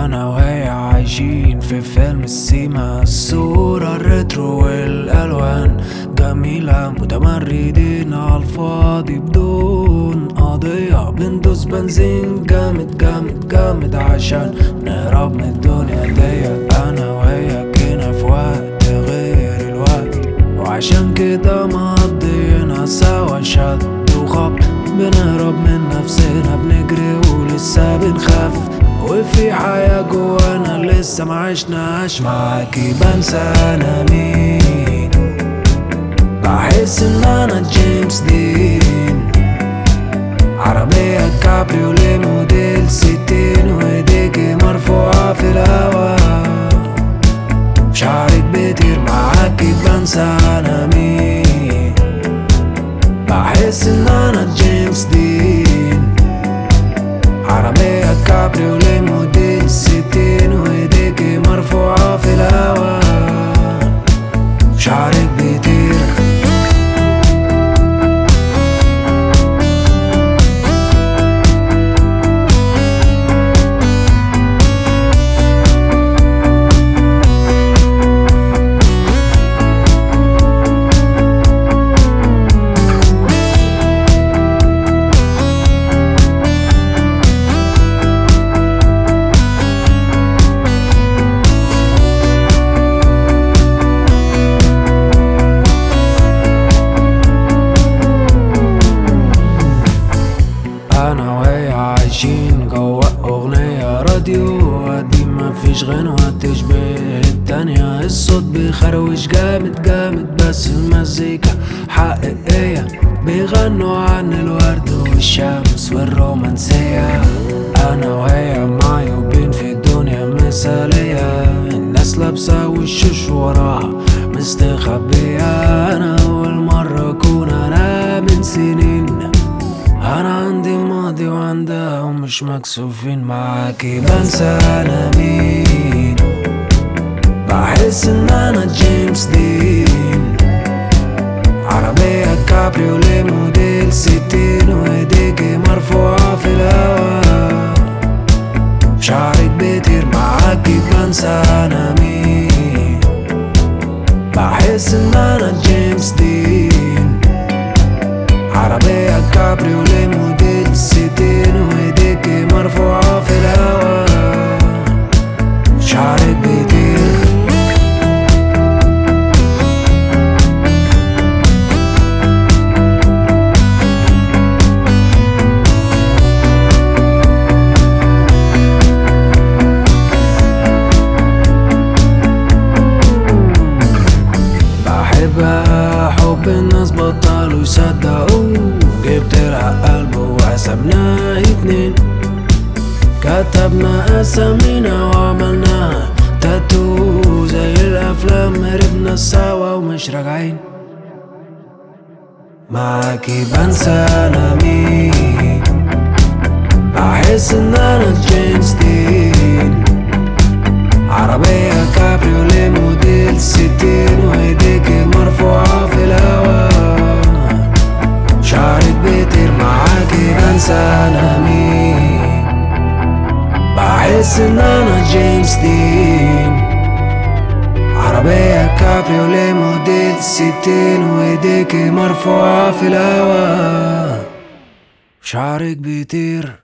انا وهي عايشين في فيلم السيما الصورة الريترو والالوان جميلة متمردين على الفاضي بدون قضية بندوس بنزين جامد جامد جامد عشان نهرب من الدنيا دي انا وهي كنا في وقت غير الوقت وعشان كده مقضينا سوا شد وخبط بنهرب من نفسنا بنجري ولسه بنخاف وفي حياة جوانا لسه معشناش معاكي بنسى انا مين بحس ان انا جيمس دين عربية كابريوليه موديل ستين وايديكي مرفوعة في الهوا شعرك بيطير معاكي بنسى انا مين بحس ان انا جيمس دين عربية كابريوليه موديل ستين وايديكي مرفوعة في الهوا شعرك بيطير انا وهي عايشين جوا اغنية راديو قديم مفيش غنوة تشبه التانية الصوت بيخروش جامد جامد بس المزيكا حقيقية بيغنوا عن الورد والشمس والرومانسية انا وهي معيوبين في الدنيا مثالية الناس لابسة وشوش وراها مستخبية انا اول مرة اكون انا من سنين انا عندي ماضي وعندها ومش مكسوفين معاكي بنسى انا مين بحس ان انا جيمس دين عربية كابريوليه موديل ستين وايديكي مرفوعة في الهوا شعرك بيطير معاكي بنسى انا مين بحس ان انا جيمس دين عربية كابريوليه موديل ستين وايديكي مرفوعة في الهوا شعرك بيطير بحبها حب الناس بطلوا يصدقوا جبت لها قلب وحسبناها اتنين كتبنا اسامينا وعملناها تاتو زي الافلام هربنا سوا ومش راجعين معاكي بنسى انا مين بحس ان انا جيمس دين عربية كابريوليه موديل ستين وايديكي مرفوعة في الهوا شعرك بيطير معاكي بنسى انا مين بحس ان انا جيمس دين عربية كابريوليه موديل ستين وايديكي مرفوعة في الهوا شعرك بيطير